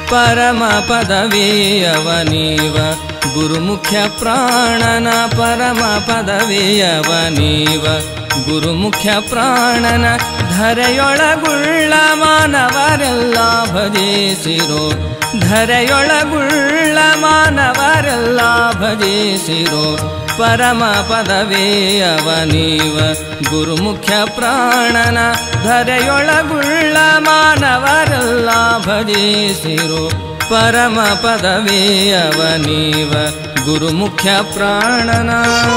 ಪರಮ ಪದವಿಯವನೀವ ಗುರುಮುಖ್ಯ ಪ್ರಾಣನ ಪರಮ ಪದವಿಯವನೀವ ಗುರುಮುಖ್ಯ ಪ್ರಾಣನ ಧರೆಯೊಳಗುಳ್ಳ ಮಾನವರೆಲ್ಲ ಭಜಿಸಿರೋ ಧರೆಯೊಳಗುಳ್ಳ ಮಾನವರೆಲ್ಲ ಭಜಿಸಿರೋ ಪರಮ ಪದವಿಯವನೀವ ಗುರುಮುಖ್ಯ ಪ್ರಾಣನ ಧರೆಯೊಳಗುಳ್ಳ ಮಾನವರೆಲ್ಲ ಭಜಿಸಿರೋ ಪರಮ ಪದವಿಯವನೀವ ಗುರುಮುಖ್ಯ ಪ್ರಾಣನ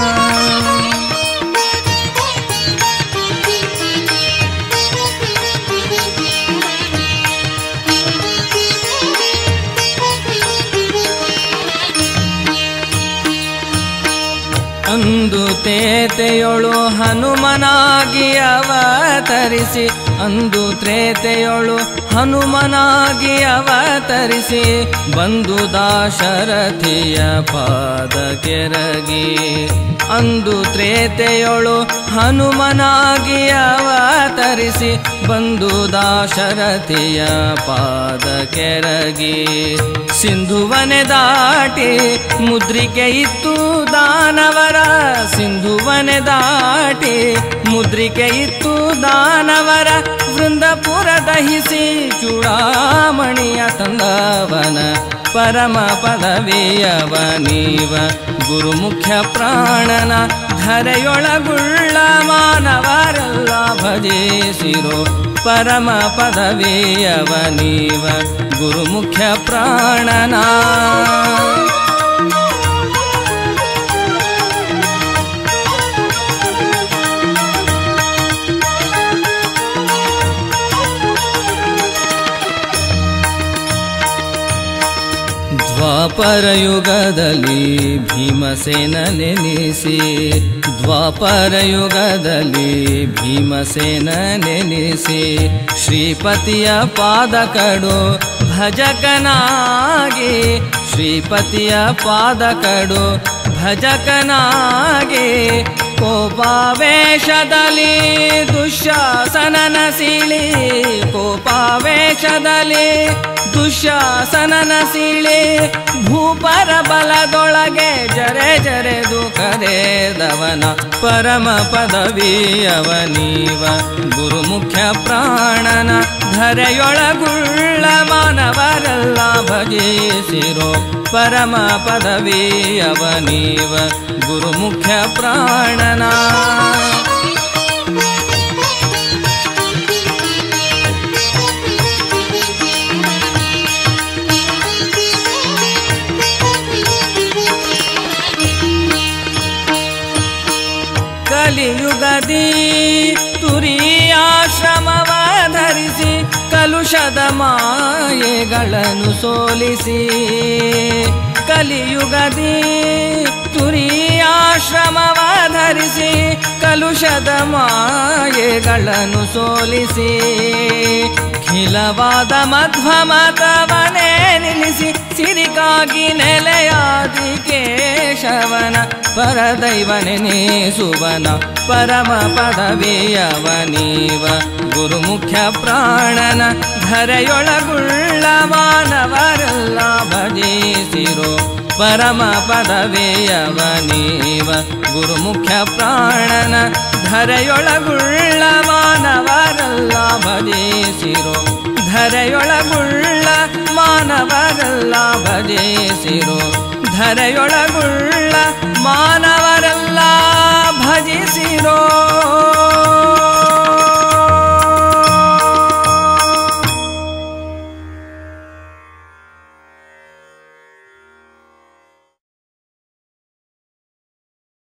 ಅಂದು ತೇತೆಯೊಳು ಹನುಮನಾಗಿ ಅವತರಿಸಿ ಅಂದು ತ್ರೇತೆಯೊಳು ಹನುಮನಾಗಿ ಅವತರಿಸಿ ಬಂದು ದಾಶರಥಿಯ ಪಾದ ಕೆರಗಿ ಅಂದು ತ್ರೇತೆಯೊಳು ಹನುಮನಾಗಿ ಅವತರಿಸಿ ಬಂದು ದಾಶರಥಿಯ ಪಾದ ಕೆರಗಿ ಸಿಂಧುವನೆ ದಾಟಿ ಮುದ್ರಿಕೆ ಇತ್ತು ದಾನವರ ಸಿಂಧುವನೆ ದಾಟಿ ಮುದ್ರಿಕೆ ಇತ್ತು ದಾನವರ ವೃಂದಪುರ ದಹಿಸಿ ಚೂಡಾಮಣಿಯ ತಂದವನ ಪರಮ ಪದವಿಯವನೀವ ಗುರುಮುಖ್ಯ ಪ್ರಾಣನ ಧರೆಯೊಳಗುಳ್ಳ ಮಾನವರೆಲ್ಲ ಭಜಿಸಿರೋ ಪರಮ ಪದವಿಯವನೀವ ಗುರುಮುಖ್ಯ ಪ್ರಾಣನ ದ್ವಾಪರ ಯುಗದಲ್ಲಿ ಭೀಮಸೇನ ನೆನೆಸಿ ದ್ವಾಪರ ಯುಗದಲ್ಲಿ ಭೀಮಸೇನ ನೆನೆಸಿ ಶ್ರೀಪತಿಯ ಪಾದ ಕಡು ಭಜಕನಾಗಿ ಶ್ರೀಪತಿಯ ಪಾದ ಕಡು ಭಜಕನಾಗಿ ಕೋಪಾವೇಶದಲ್ಲಿ ದುಶ್ಯಾಸನನ ಸಿಳಿ ಕೋಪಾವೇಶದಲ್ಲಿ ದುಶ್ಯಾಸನನ ಸಿಳಿ ಭೂಪರ ಬಲದೊಳಗೆ ಜರೆ ಜರೆದು ಕರೆದವನ ಪರಮ ಪದವಿಯವನೀವ ಗುರುಮುಖ್ಯ ಪ್ರಾಣನ ಧರೆಯೊಳಗುಳ್ಳ ಮಾನವರೆಲ್ಲ ಭಜಿಸಿರೋ ಪರಮ ಪದವಿಯವನೀವ ಗುರುಮುಖ್ಯ ಪ್ರಾಣನ ಕಲಿಯುಗದಿ ತುರಿಯಾಶ್ರಮವ ಧರಿಸಿ ಕಲುಷದ ಮಾಯೆಗಳನ್ನು ಸೋಲಿಸಿ ಕಲಿಯುಗದಿ ತುರಿಯಾಶ್ರಮವ ಧರಿಸಿ ಕಲುಷದ ಮಾಯೆಗಳನ್ನು ಸೋಲಿಸಿ ಖಿಲವಾದ ಮಧ್ವಮತವನೇ ನಿಲ್ಲಿಸಿ ಸಿರಿಗಾಗಿ ನೆಲೆಯಾದಿ ಕೇಶವನ ಪರದೈವನೆನಿಸುವನ ಪರಮ ಪದವಿಯವನೀವ ಗುರುಮುಖ್ಯ ಪ್ರಾಣನ ಧರೆಯೊಳಗುಳ್ಳ ಮಾನವರೆಲ್ಲ ಭಜಿಸಿರೋ ಪರಮ ಪದವಿಯವನೀವ ಗುರುಮುಖ್ಯ ಪ್ರಾಣನ ಧರೆಯೊಳಗುಳ್ಳ ಮಾನವರೆಲ್ಲ ಭಜಿಸಿರೋ ಧರೆಯೊಳಗುಳ್ಳ ಮಾನವರೆಲ್ಲ ಭಜಿಸಿರೋ ಧರೆಯೊಳಗುಳ್ಳ ಮಾನವರೆಲ್ಲ ಭಜಿಸಿರೋ